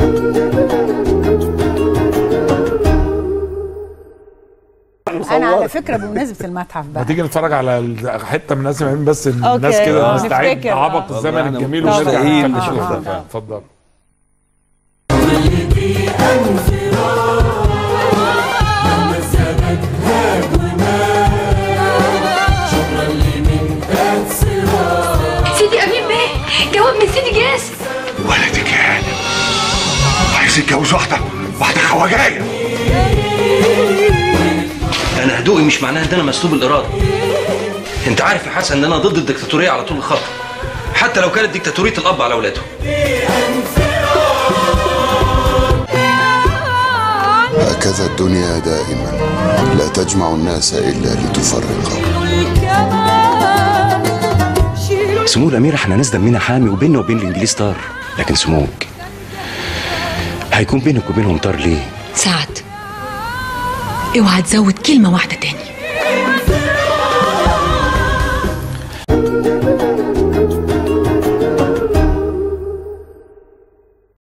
انا على فكره بمناسبه المتحف ما بقى تيجي نتفرج على ال- حته من الناس بس إن أوكي. الناس كده آه. نستعيد نفتكر. عبق آه. الزمن والله الجميل أنا ونرجع مشتاقين نتكلم نشوف عنه. ده. اتفضل سيدي امين بيه جواب من سيدي جاسم ولدي كان عايز يتجوز واحدة واحدة خواجاية انا هدوئي مش معناها ان انا مسلوب الاراده انت عارف يا حسن ان انا ضد الدكتاتوريه على طول الخط حتى لو كانت ديكتاتوريه الاب على اولاده هكذا الدنيا دائما لا تجمع الناس إلا لتفرقهم سمو الامير احنا ناس دمنا حامي وبيننا وبين الانجليز طار لكن سموك هيكون بينك وبينهم طار ليه سعد اوعى تزود كلمة واحدة تاني